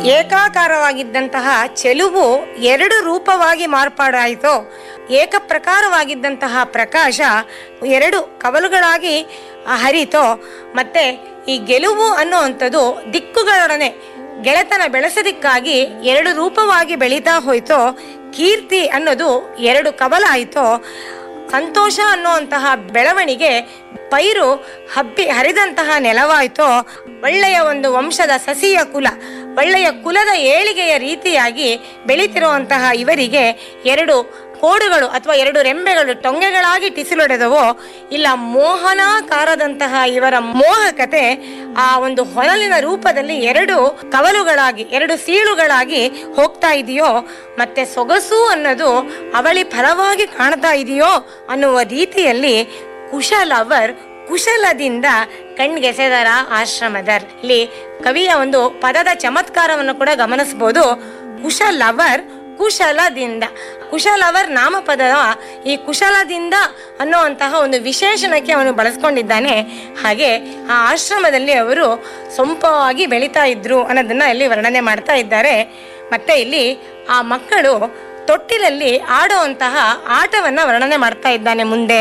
ಏಕಾಕಾರವಾಗಿದ್ದಂತಹ ಚೆಲುವು ಎರಡು ರೂಪವಾಗಿ ಮಾರ್ಪಾಡಾಯಿತು ಏಕಪ್ರಕಾರವಾಗಿದ್ದಂತಹ ಪ್ರಕಾಶ ಎರಡು ಕವಲುಗಳಾಗಿ ಹರಿತೋ ಮತ್ತೆ ಈ ಗೆಲುವು ಅನ್ನುವಂಥದ್ದು ದಿಕ್ಕುಗಳೊಡನೆ ಗೆಳೆತನ ಬೆಳೆಸೋದಿಕ್ಕಾಗಿ ಎರಡು ರೂಪವಾಗಿ ಬೆಳೀತಾ ಹೋಯ್ತೋ ಕೀರ್ತಿ ಅನ್ನೋದು ಎರಡು ಕವಲಾಯಿತೋ ಸಂತೋಷ ಅನ್ನುವಂತಹ ಬೆಳವಣಿಗೆ ಪೈರು ಹಬ್ಬಿ ಹರಿದಂತಹ ನೆಲವಾಯಿತೋ ಒಳ್ಳೆಯ ಒಂದು ವಂಶದ ಸಸಿಯ ಕುಲ ಒಳ್ಳೆಯ ಕುಲದ ಏಳಿಗೆಯ ರೀತಿಯಾಗಿ ಬೆಳೀತಿರುವಂತಹ ಇವರಿಗೆ ಎರಡು ಕೋಡುಗಳು ಅಥವಾ ಎರಡು ರೆಂಬೆಗಳು ಟೊಂಗೆಗಳಾಗಿ ಟಿಸಿಲೊಡೆದವೋ ಇಲ್ಲ ಮೋಹನಾಕಾರದಂತಹ ಇವರ ಮೋಹಕತೆ ಆ ಒಂದು ಹೊನಲಿನ ರೂಪದಲ್ಲಿ ಎರಡು ಕವಲುಗಳಾಗಿ ಎರಡು ಸೀಳುಗಳಾಗಿ ಹೋಗ್ತಾ ಇದೆಯೋ ಮತ್ತೆ ಸೊಗಸು ಅನ್ನೋದು ಅವಳಿ ಫಲವಾಗಿ ಕಾಣ್ತಾ ಇದೆಯೋ ಅನ್ನುವ ರೀತಿಯಲ್ಲಿ ಕುಶಲವರ್ ಕುಶಲದಿಂದ ಕಣ್ಗೆಸೆದರ ಆಶ್ರಮದರ್ ಇಲ್ಲಿ ಕವಿಯ ಒಂದು ಪದದ ಚಮತ್ಕಾರವನ್ನು ಕೂಡ ಗಮನಿಸಬಹುದು ಕುಶಲವರ್ ಕುಶಲದಿಂದ ಕುಶಲವರ್ ನಾಮಪದ ಈ ಕುಶಲದಿಂದ ಅನ್ನುವಂತಹ ಒಂದು ವಿಶೇಷಣಕ್ಕೆ ಅವನು ಬಳಸ್ಕೊಂಡಿದ್ದಾನೆ ಹಾಗೆ ಆ ಆಶ್ರಮದಲ್ಲಿ ಅವರು ಸೊಂಪವಾಗಿ ಬೆಳೀತಾ ಇದ್ರು ಅನ್ನೋದನ್ನ ಇಲ್ಲಿ ವರ್ಣನೆ ಮಾಡ್ತಾ ಇದ್ದಾರೆ ಮತ್ತೆ ಇಲ್ಲಿ ಆ ಮಕ್ಕಳು ತೊಟ್ಟಿಲಲ್ಲಿ ಆಡುವಂತಹ ಆಟವನ್ನ ವರ್ಣನೆ ಮಾಡ್ತಾ ಇದ್ದಾನೆ ಮುಂದೆ